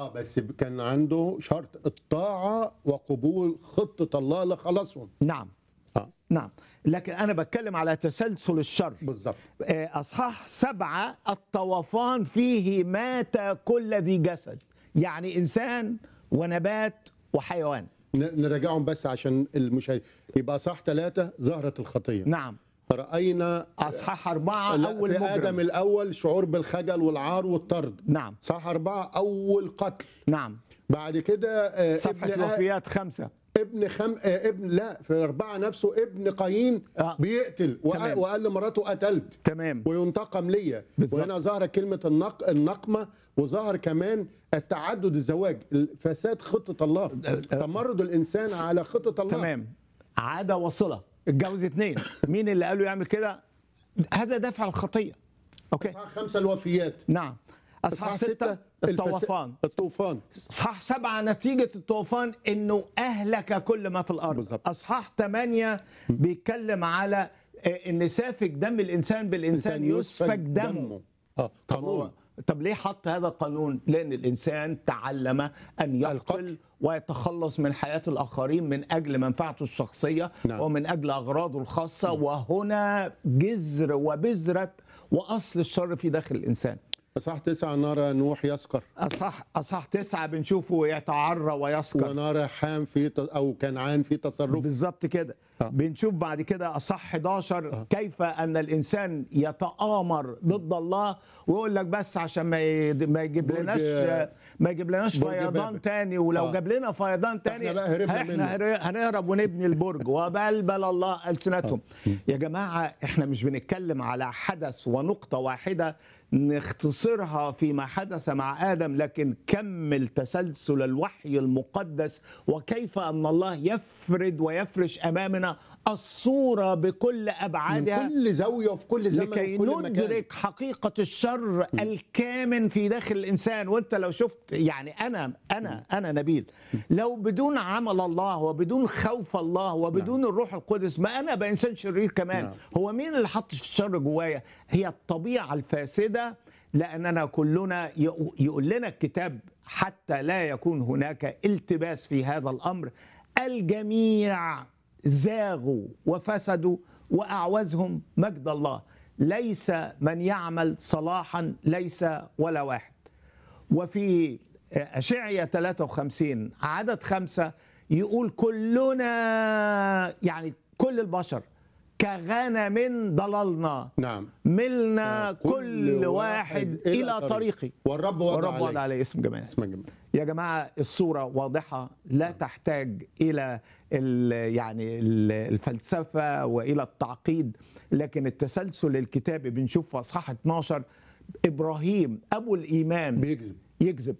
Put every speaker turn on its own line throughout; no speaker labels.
اه بس كان عنده شرط الطاعه وقبول خطه الله لخلاصهم
نعم
اه
نعم لكن انا بتكلم على تسلسل الشر
بالظبط
آه، اصحاح سبعه الطوفان فيه مات كل ذي جسد يعني انسان ونبات وحيوان
ن- نراجعهم بس عشان المشاهد يبقى صح ثلاثة ظهرت الخطية
نعم
رأينا
اصحاح اربعه
لا،
اول
في آدم
مجرم
الأول شعور بالخجل والعار والطرد
نعم
صح أربعة أول قتل
نعم
بعد كده آه،
صفحه
ابن آ-
الوفيات خمسه
ابن خم آه، ابن لا في أربعة نفسه ابن قايين
آه.
بيقتل وق-
تمام.
وقال لمراته قتلت
تمام
وينتقم ليا
بالظبط.
وهنا ظهرت كلمة النق... النقمة وظهر كمان التعدد الزواج فساد خطة الله تمرد الإنسان على خطة الله
تمام عاده وصله اتجوز اتنين مين اللي قال له يعمل كده هذا دافع الخطيه اوكي
اصحاح خمسة الوفيات
نعم اصحاح ستة الطوفان
الطوفان
اصحاح سبعة نتيجة الطوفان انه اهلك كل ما في الارض
بالظبط.
اصحاح ثمانية بيتكلم على آه، ان سافك دم الانسان بالانسان يسفك دمه
اه
طب هو
قانون
طب ليه حط هذا القانون؟ لأن الإنسان تعلم أن يقتل
القتل.
ويتخلص من حياة الآخرين من أجل منفعته الشخصية
نعم.
ومن أجل أغراضه الخاصة وهنا جذر وبذرة وأصل الشر في داخل الإنسان
اصحاح تسعة نرى نوح يسكر
أصح أصح تسعة بنشوفه يتعرى ويسكر
ونرى حام في ت... او كنعان في تصرف
بالظبط كده
آه.
بنشوف بعد كده اصح 11 كيف ان الانسان يتآمر ضد الله ويقول لك بس عشان ما ي- ما يجيب
برج-
لناش ما يجيب لناش
برج
فيضان
بابل.
تاني ولو
آه.
جاب لنا فيضان تاني
إحنا بقى هربنا منه.
احنا هر- هنهرب ونبني البرج وبلبل الله السنتهم يا جماعه احنا مش بنتكلم على حدث ونقطه واحده نختصرها فيما حدث مع ادم لكن كمل تسلسل الوحي المقدس وكيف ان الله يفرد ويفرش امامنا الصوره بكل
من
ابعادها
كل زاوية وفي كل زمن
لكي
وفي كل مكان
ندرك حقيقة الشر الكامن في داخل الإنسان وأنت لو شفت يعني أنا أنا أنا نبيل لو بدون عمل الله وبدون خوف الله وبدون الروح القدس ما أنا بإنسان شرير كمان
نعم.
هو مين اللي حط الشر جوايا هي الطبيعة الفاسدة لأننا كلنا يق- يقول لنا الكتاب حتى لا يكون هناك التباس في هذا الأمر الجميع زاغوا وفسدوا وأعوزهم مجد الله ليس من يعمل صلاحا ليس ولا واحد وفي أشعية 53 عدد خمسة يقول كلنا يعني كل البشر كغنم ضللنا
نعم
ملنا كل واحد إلى طريقي
والرب وضع
والرب وضع
عليه
عليه اسم جمال
اسم الجمال
يا جماعة الصورة واضحة لا تحتاج إلى ال- يعني ال- الفلسفة وإلى التعقيد لكن التسلسل الكتابي بنشوف في أصحاح 12 إبراهيم أبو الإيمان
بيكذب
يكذب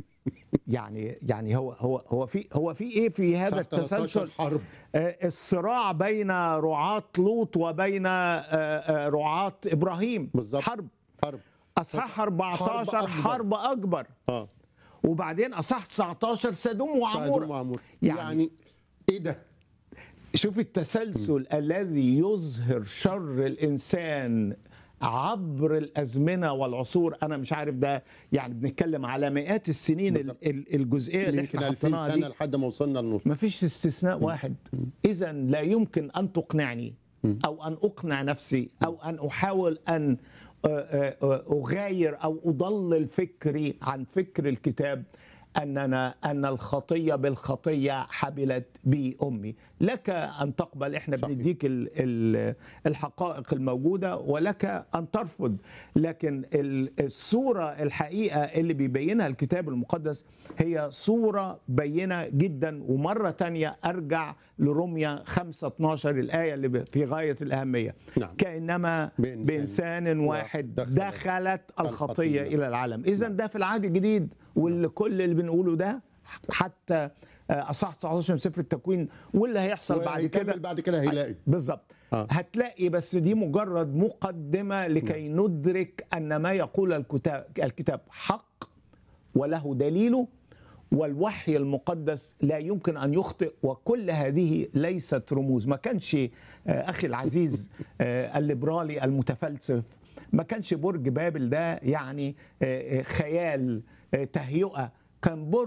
يعني يعني هو هو هو في هو في ايه في هذا
صح 13
التسلسل
حرب
آه، الصراع بين رعاة لوط وبين آه، آه، رعاة ابراهيم
بالظبط.
حرب
حرب
اصحاح 14
أكبر.
حرب اكبر
اه
وبعدين اصح 19 سدوم
سعد
وعمور
وعمور
يعني-
يعني, يعني ايه ده
شوف التسلسل الذي يظهر شر الانسان عبر الازمنه والعصور انا مش عارف ده يعني بنتكلم على مئات السنين ال-
بالظبط.
ال- الجزئيه اللي
يمكن
احنا
2000
حطيناها دي
سنة لحد ما وصلنا للنور
ما فيش استثناء واحد اذا لا يمكن ان تقنعني او ان اقنع نفسي او ان احاول ان آه، آه، آه، اغاير او اضلل فكري عن فكر الكتاب اننا ان الخطيه بالخطيه حبلت بي امي لك ان تقبل احنا
صحيح.
بنديك ال- ال- الحقائق الموجوده ولك ان ترفض لكن ال- الصوره الحقيقه اللي بيبينها الكتاب المقدس هي صوره بينه جدا ومره تانية ارجع لرمية 5 12 الايه اللي في غايه الاهميه
نعم.
كانما
بإنسان
بانسان واحد
دخلت
دخلت الخطيه
الخطية.
الى العالم اذا ده في العهد الجديد والكل اللي بنقوله ده حتى آه، اصح 19 من سفر التكوين واللي هيحصل بعد
وهيكمل
كده
بعد كده هيلاقي
بالظبط
آه.
هتلاقي بس دي مجرد مقدمه لكي ندرك ان ما يقول الكتاب الكتاب حق وله دليله والوحي المقدس لا يمكن ان يخطئ وكل هذه ليست رموز ما كانش آه، اخي العزيز آه، الليبرالي المتفلسف ما كانش برج بابل ده يعني آه، آه، خيال آه، تهيئه كان